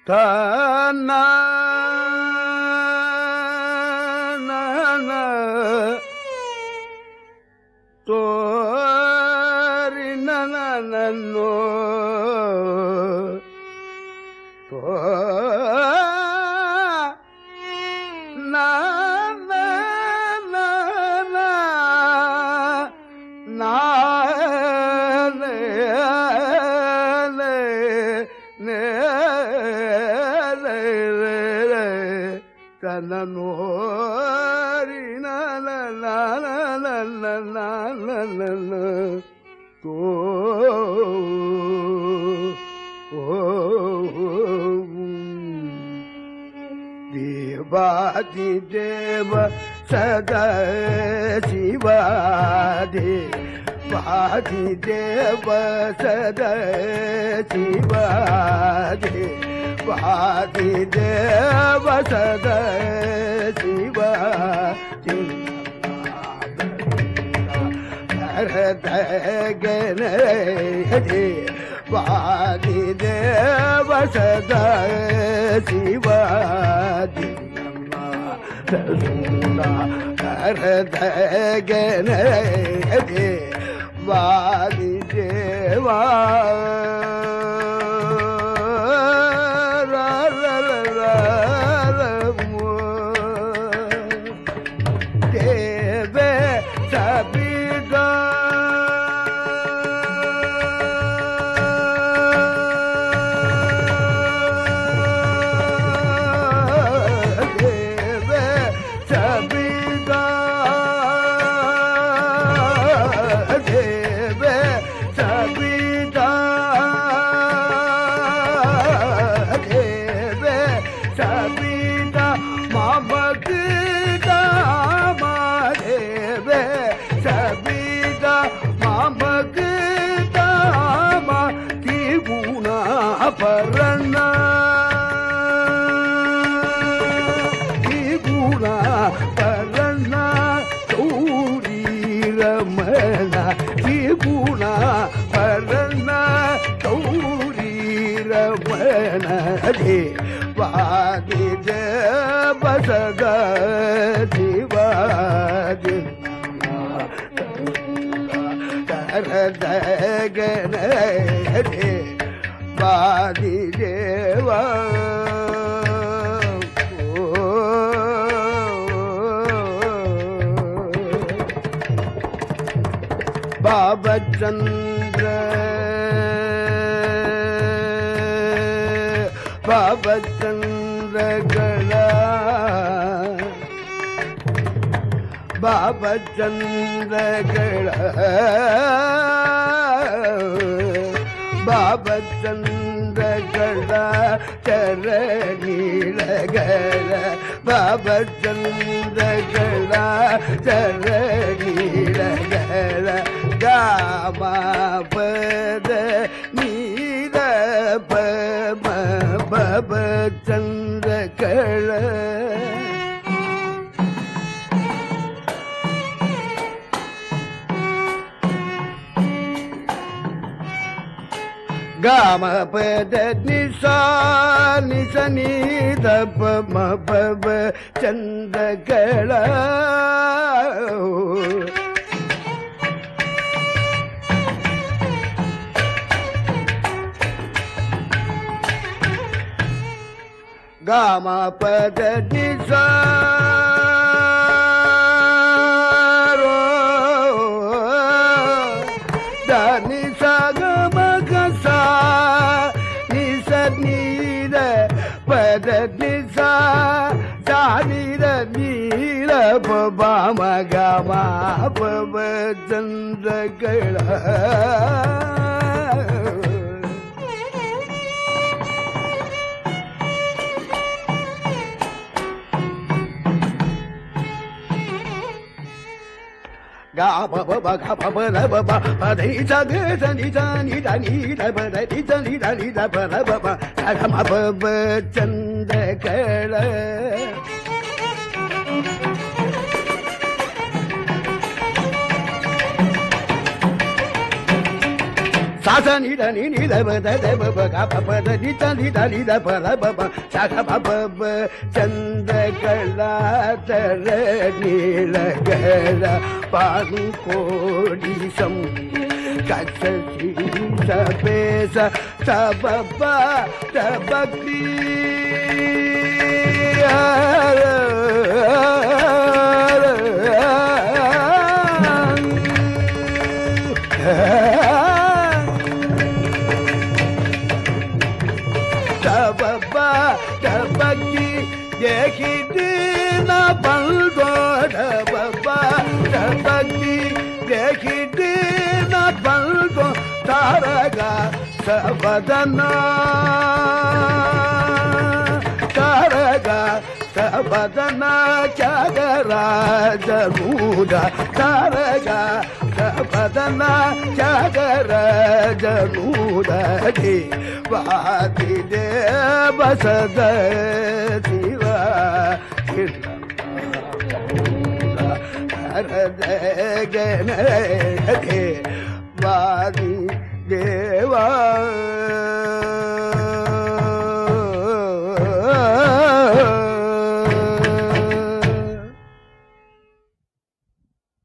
தான தோரி நன்னோ தோ தன்னோரி தோ தேவாதி தேவ சத சிவாதி வாதி தேவ சத சிவாதி வாதி தேவ சத சிவாதி கனே வாதி தேவ சத சிவாதி கரதகனே வாதி தேவா தேவே சபிதா தேவே சபிதா தேவே சபிதா தேவே சபிதா மமக்கு தாமா தேவே சபிதா மமக்கு தாமா திகுணா பரணா திகுணா பரணா கௌரி ரமண திகுணா பரணா கௌரி ரமண ரே வாதி ஜபசத சிவாதி கரதகன ரே வாதி தேவா பாபச்சந்திர பாபச்சந்திரகளா பாபச்சந்திரகளா பாபச்சந்திரகளா சரணீலகர பாபச்சந்திரகளா சரணீலகர காமாபத நீர பம பபச்சந்திரகள காம பத நிசா நிச நீத பம பப சந்திரகள காம பத நிசா தனி சகமகசா நிச நீர பத நிசா சானிர நீர பபாம கமா பப சந்திரகள ga ba ba ba ga ba ba la ba ba ba de sa ge sa ni sa ni da ni da ba da ni sa ni da ni da ba la ba ba sa ga ma ba ba chan de ke la சாச நிட நீ நித பத தப பக பபத நித நித நித பர பப சக பப சந்திரகலாதர நீலகர பானு கோடிசம் கச்சசி சபேச தபப தபக்ரி தபபா தபக்கி தேகிட்டு நான் பல்கோ தபபா தபக்கி தேகிட்டு நான் பல்கோ தாரகா சபதனா தாரகா சபதனா ஜகராஜனூட தாரகா சபதனா ஜகராஜனூட வாதி தேவ சத சிவா ஹரத கண